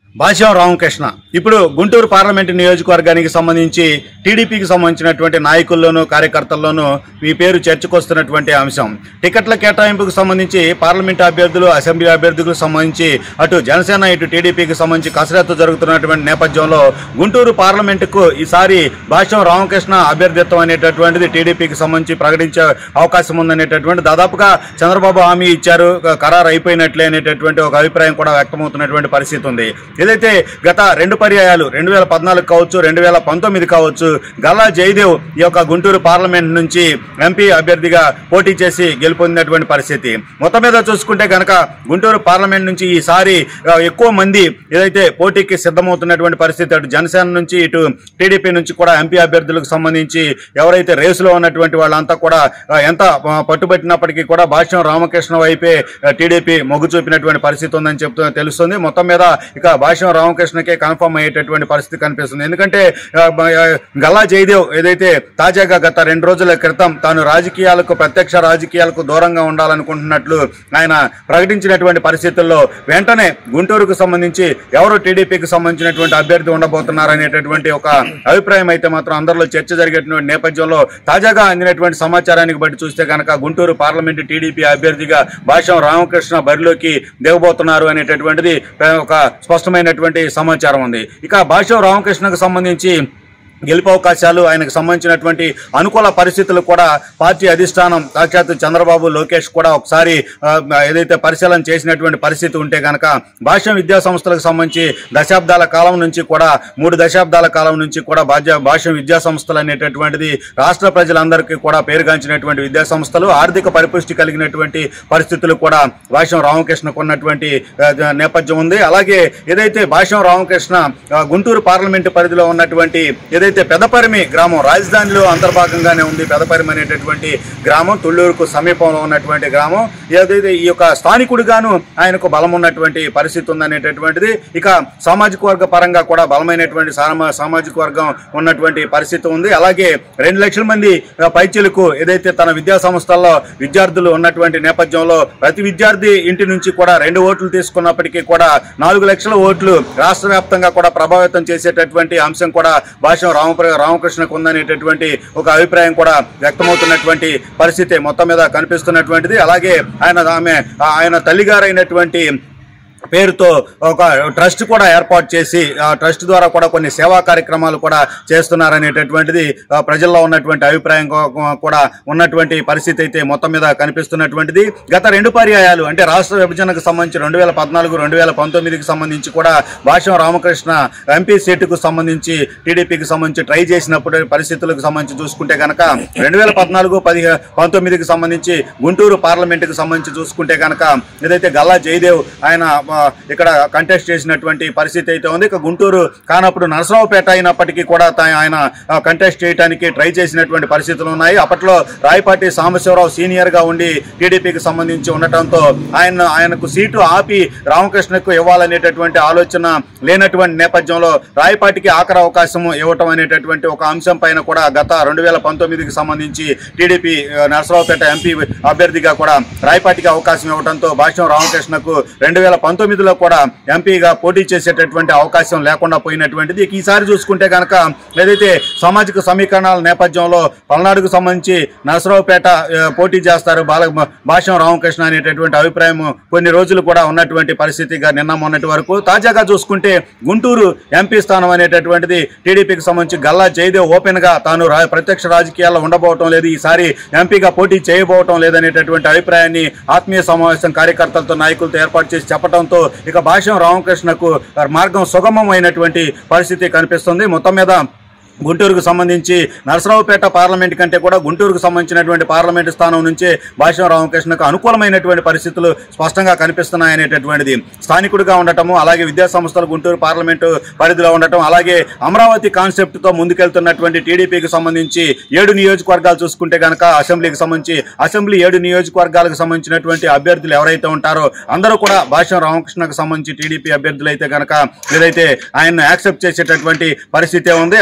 భాష్యం రామకృష్ణ ఇప్పుడు గుంటూరు పార్లమెంటు నియోజకవర్గానికి సంబంధించి టీడీపీకి సంబంధించినటువంటి నాయకుల్లోనూ కార్యకర్తల్లోనూ మీ పేరు చర్చకొస్తున్నటువంటి అంశం టికెట్ల కేటాయింపుకు సంబంధించి పార్లమెంటు అభ్యర్థులు అసెంబ్లీ అభ్యర్థులకు సంబంధించి అటు జనసేన ఇటు టీడీపీకి సంబంధించి కసరత్తు జరుగుతున్నటువంటి నేపథ్యంలో గుంటూరు పార్లమెంటుకు ఈసారి భాష్యం రామకృష్ణ అభ్యర్థిత్వం అనేటటువంటిది టీడీపీకి సంబంధించి ప్రకటించే అవకాశం ఉందనేటటువంటి దాదాపుగా చంద్రబాబు హామీ ఇచ్చారు ఖరారు అయిపోయినట్లే అనేటటువంటి ఒక అభిప్రాయం కూడా వ్యక్తమవుతున్నటువంటి పరిస్థితి ఉంది ఏదైతే గత రెండు పర్యాయాలు రెండు వేల పద్నాలుగు కావచ్చు రెండు వేల పంతొమ్మిది కావచ్చు గల్లా జయదేవ్ ఈ యొక్క గుంటూరు పార్లమెంట్ నుంచి ఎంపీ అభ్యర్థిగా పోటీ చేసి గెలుపొందినటువంటి పరిస్థితి మొత్తం మీద చూసుకుంటే గనక గుంటూరు పార్లమెంట్ నుంచి ఈసారి ఆ, ఎక్కువ మంది ఏదైతే పోటీకి సిద్ధమవుతున్నటువంటి పరిస్థితి అటు జనసేన నుంచి ఇటు టీడీపీ నుంచి కూడా ఎంపీ అభ్యర్థులకు సంబంధించి ఎవరైతే రేసులో ఉన్నటువంటి వాళ్ళంతా కూడా ఆ, ఎంత ఆ, పట్టుబట్టినప్పటికీ కూడా భాష్యం రామకృష్ణ వైపే ఆ, టీడీపీ మొగ్గు చూపినటువంటి పరిస్థితి ఉందని చెప్తూ తెలుస్తుంది మొత్తం మీద ఇక భాష్యం రామకృష్ణకే కన్ఫర్మ్ అయ్యేటటువంటి పరిస్థితి కనిపిస్తుంది ఎందుకంటే ఆ, బ- ఆ, గల్లా జయదేవ్ ఏదైతే తాజాగా గత రెండు రోజుల క్రితం తాను రాజకీయాలకు ప్రత్యక్ష రాజకీయాలకు దూరంగా ఉండాలనుకుంటున్నట్లు ఆయన ప్రకటించినటువంటి పరిస్థితుల్లో వెంటనే గుంటూరుకు సంబంధించి ఎవరు టీడీపీకి సంబంధించినటువంటి అభ్యర్థి ఉండబోతున్నారనేటటువంటి ఒక అభిప్రాయం అయితే మాత్రం అందరిలో చర్చ జరిగేటువంటి నేపథ్యంలో తాజాగా అందినటువంటి సమాచారానికి బట్టి చూస్తే కనుక గుంటూరు పార్లమెంటు టీడీపీ అభ్యర్థిగా భాష్యం రామకృష్ణ బరిలోకి దిగబోతున్నారు అనేటటువంటిది ఒక స్పష్టమైనటువంటి సమాచారం ఉంది ఇక భాష్యం రామకృష్ణకు సంబంధించి గెలుపు అవకాశాలు ఆయనకు సంబంధించినటువంటి అనుకూల పరిస్థితులు కూడా పార్టీ అధిష్టానం సాక్షాత్ చంద్రబాబు లోకేష్ కూడా ఒకసారి ఆ, ఏదైతే పరిశీలన చేసినటువంటి పరిస్థితి ఉంటే కనుక భాష్యం విద్యా సంస్థలకు సంబంధించి దశాబ్దాల కాలం నుంచి కూడా మూడు దశాబ్దాల కాలం నుంచి కూడా భాజ్య భాష్యం విద్యా సంస్థలు అనేటటువంటిది రాష్ట్ర ప్రజలందరికీ కూడా పేరుగాంచినటువంటి విద్యా సంస్థలు ఆర్థిక పరిపుష్టి కలిగినటువంటి పరిస్థితులు కూడా భాష్యం రామకృష్ణకు ఉన్నటువంటి ఆ, నేపథ్యం ఉంది అలాగే ఏదైతే భాష్యం రామకృష్ణ ఆ, గుంటూరు పార్లమెంటు పరిధిలో ఉన్నటువంటి ఏదైతే పెదపరిమి గ్రామం రాజధానిలో అంతర్భాగంగానే ఉంది పెదపరిమి అనేటటువంటి గ్రామం తుళ్ళూరుకు సమీపంలో ఉన్నటువంటి గ్రామం ఏదైతే ఈ యొక్క స్థానికుడిగాను ఆయనకు బలం ఉన్నటువంటి పరిస్థితి ఉందనేటటువంటిది ఇక సామాజిక వర్గ పరంగా కూడా బలమైనటువంటి సామా- సామాజిక వర్గం ఉన్నటువంటి పరిస్థితి ఉంది అలాగే రెండు లక్షల మంది ఆ, పైచీలకు ఏదైతే తన విద్యా సంస్థల్లో విద్యార్థులు ఉన్నటువంటి నేపథ్యంలో ప్రతి విద్యార్థి ఇంటి నుంచి కూడా రెండు ఓట్లు తీసుకున్నప్పటికీ కూడా నాలుగు లక్షల ఓట్లు రాష్ట్ర వ్యాప్తంగా కూడా ప్రభావితం చేసేటటువంటి అంశం కూడా భాష్యం రామప్ర రామకృష్ణకు ఉందనేటటువంటి ఒక అభిప్రాయం కూడా వ్యక్తమవుతున్నటువంటి పరిస్థితి మొత్తం మీద కనిపిస్తున్నటువంటిది అలాగే ఆయన ఆమె ఆయన తల్లిగారైనటువంటి పేరుతో ఒక ట్రస్ట్ కూడా ఏర్పాటు చేసి ఆ ట్రస్ట్ ద్వారా కూడా కొన్ని సేవా కార్యక్రమాలు కూడా చేస్తున్నారనేటటువంటిది ఆ, ప్రజల్లో ఉన్నటువంటి అభిప్రాయం కూ- కూడా ఉన్నటువంటి పరిస్థితి అయితే మొత్తం మీద కనిపిస్తున్నటువంటిది గత రెండు పర్యాయాలు అంటే రాష్ట్ర విభజనకు సంబంధించి రెండు వేల పద్నాలుగు రెండు వేల పంతొమ్మిదికి సంబంధించి కూడా భాష్యం రామకృష్ణ ఎంపీ సీటుకు సంబంధించి టీడీపీకి సంబంధించి ట్రై చేసినప్పుడు పరిస్థితులకు సంబంధించి చూసుకుంటే కనుక రెండు వేల పద్నాలుగు పది పంతొమ్మిదికి సంబంధించి గుంటూరు పార్లమెంటుకు సంబంధించి చూసుకుంటే కనుక ఏదైతే గల్లా జయదేవ్ ఆయన ఆ, ఇక్కడ కంటెస్ట్ చేసినటువంటి పరిస్థితి అయితే ఉంది ఇక గుంటూరు కానప్పుడు నరసరావుపేట అయినప్పటికీ కూడా తా- ఆయన కంటెస్ట్ చేయడానికి ట్రై చేసినటువంటి పరిస్థితులు ఉన్నాయి అప్పట్లో రాయపాటి సాంబశివరావు సీనియర్ గా ఉండి టీడీపీకి సంబంధించి ఉండటంతో ఆయన ఆయనకు సీటు ఆపి రామకృష్ణకు ఇవ్వాలనేటటువంటి ఆలోచన లేనటువంటి నేపథ్యంలో రాయపాటికి ఆఖరి అవకాశం ఇవ్వటం అనేటటువంటి ఒక అంశం పైన కూడా గత రెండు వేల పంతొమ్మిదికి సంబంధించి టీడీపీ ఆ, నరసరావుపేట ఎంపీ అభ్యర్థిగా కూడా రాయపాటికి అవకాశం ఇవ్వడంతో భాష్యం రామకృష్ణకు రెండు వేల పంతొమ్మిదిలో కూడా ఎంపీగా పోటీ చేసేటటువంటి అవకాశం లేకుండా పోయినటువంటిది ఇక ఈసారి చూసుకుంటే కనుక ఏదైతే సామాజిక సమీకరణాల నేపథ్యంలో పల్నాడుకు సంబంధించి నరసరావుపేట ఆ, పోటీ చేస్తారు బాల భాష్యం రామకృష్ణ అనేటటువంటి అభిప్రాయం కొన్ని రోజులు కూడా ఉన్నటువంటి పరిస్థితిగా నిన్న మొన్నటి వరకు తాజాగా చూసుకుంటే గుంటూరు ఎంపీ స్థానం అనేటటువంటిది టీడీపీకి సంబంధించి గల్లా జయదేవ్ ఓపెన్ గా తాను రా- ప్రత్యక్ష రాజకీయాల్లో ఉండబోవటం లేదు ఈసారి ఎంపీగా పోటీ చేయబోవటం లేదనేటటువంటి అభిప్రాయాన్ని ఆత్మీయ సమావేశం కార్యకర్తలతో నాయకులతో ఏర్పాటు చేసి చెప్పడంతో ఇక భాష్యం రామకృష్ణకు మార్గం సుగమం అయినటువంటి పరిస్థితి కనిపిస్తుంది మొత్తం మీద గుంటూరుకు సంబంధించి నరసరావుపేట పార్లమెంట్ కంటే కూడా గుంటూరుకు సంబంధించినటువంటి పార్లమెంటు స్థానం నుంచే భాష్యం రామకృష్ణకు అనుకూలమైనటువంటి పరిస్థితులు స్పష్టంగా కనిపిస్తున్నాయనేటటువంటిది స్థానికుడిగా ఉండటము అలాగే విద్యా సంస్థలు గుంటూరు పార్లమెంటు పరిధిలో ఉండటం అలాగే అమరావతి కాన్సెప్ట్ తో ముందుకెళ్తున్నటువంటి టీడీపీకి సంబంధించి ఏడు నియోజకవర్గాలు చూసుకుంటే గనక అసెంబ్లీకి సంబంధించి అసెంబ్లీ ఏడు నియోజకవర్గాలకు సంబంధించినటువంటి అభ్యర్థులు ఎవరైతే ఉంటారో అందరూ కూడా భాష్యం రామకృష్ణకు సంబంధించి టీడీపీ అభ్యర్థులు అయితే గనక ఏదైతే ఆయన్ను యాక్సెప్ట్ చేసేటటువంటి పరిస్థితి ఉంది అలాగే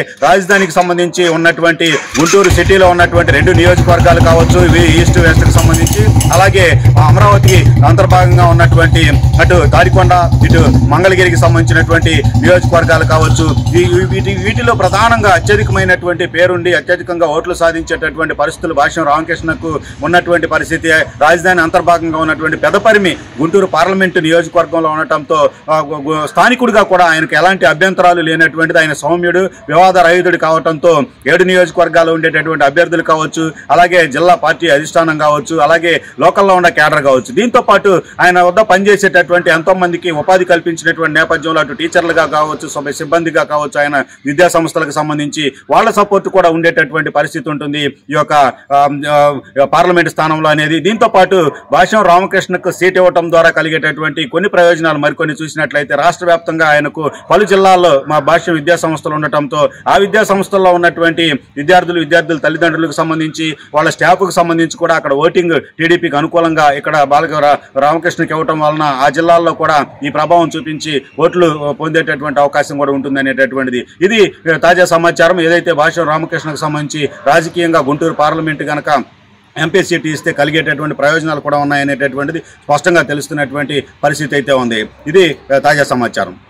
రాజధానికి సంబంధించి ఉన్నటువంటి గుంటూరు సిటీలో ఉన్నటువంటి రెండు నియోజకవర్గాలు కావచ్చు ఇవి ఈస్ట్ వెస్ట్ కి సంబంధించి అలాగే అమరావతికి అంతర్భాగంగా ఉన్నటువంటి అటు తాడికొండ ఇటు మంగళగిరికి సంబంధించినటువంటి నియోజకవర్గాలు కావచ్చు ఈ- ఈ- వీటి వీటిలో ప్రధానంగా అత్యధికమైనటువంటి పేరుండి అత్యధికంగా ఓట్లు సాధించేటటువంటి పరిస్థితులు భాష్యం రామకృష్ణకు ఉన్నటువంటి పరిస్థితి రాజధాని అంతర్భాగంగా ఉన్నటువంటి పెదపరిమి గుంటూరు పార్లమెంటు నియోజకవర్గంలో ఉండటంతో ఆ, గు- గు- స్థానికుడిగా కూడా ఆయనకు ఎలాంటి అభ్యంతరాలు లేనటువంటిది ఆయన సౌమ్యుడు వివాద రహితుడు కావటంతో ఏడు నియోజకవర్గాలు ఉండేటటువంటి అభ్యర్థులు కావచ్చు అలాగే జిల్లా పార్టీ అధిష్టానం కావచ్చు అలాగే లోకల్లో ఉన్న కేడర్ కావచ్చు దీంతో పాటు ఆయన వద్ద పనిచేసేటటువంటి ఎంతో మందికి ఉపాధి కల్పించినటువంటి నేపథ్యంలో అటు టీచర్లుగా కావచ్చు సభ సిబ్బందిగా కావచ్చు ఆయన విద్యా సంస్థలకు సంబంధించి వాళ్ళ సపోర్ట్ కూడా ఉండేటటువంటి పరిస్థితి ఉంటుంది ఈ యొక్క ఆ, ఆ, పార్లమెంట్ స్థానంలో అనేది దీంతో పాటు భాష్యం రామకృష్ణకు సీట్ ఇవ్వటం ద్వారా కలిగేటటువంటి కొన్ని ప్రయోజనాలు మరికొన్ని చూసినట్లయితే రాష్ట్ర వ్యాప్తంగా ఆయనకు పలు జిల్లాల్లో మా భాష్యం విద్యా సంస్థలు ఉండటంతో ఆ విద్యా సంస్థల్లో ఉన్నటువంటి విద్యార్థులు విద్యార్థుల తల్లిదండ్రులకు సంబంధించి వాళ్ళ స్టాఫ్కు సంబంధించి కూడా అక్కడ ఓటింగ్ టీడీపీకి అనుకూలంగా ఇక్కడ బాలక రా- రామకృష్ణకి ఇవ్వటం వలన ఆ జిల్లాల్లో కూడా ఈ ప్రభావం చూపించి ఓట్లు పొందేటటువంటి అవకాశం కూడా ఉంటుంది అనేటటువంటిది ఇది ఆ, తాజా సమాచారం ఏదైతే భాష రామకృష్ణకు సంబంధించి రాజకీయంగా గుంటూరు పార్లమెంటు కనుక ఎంపీ సీట్ ఇస్తే కలిగేటటువంటి ప్రయోజనాలు కూడా ఉన్నాయనేటటువంటిది స్పష్టంగా తెలుస్తున్నటువంటి పరిస్థితి అయితే ఉంది ఇది ఆ, తాజా సమాచారం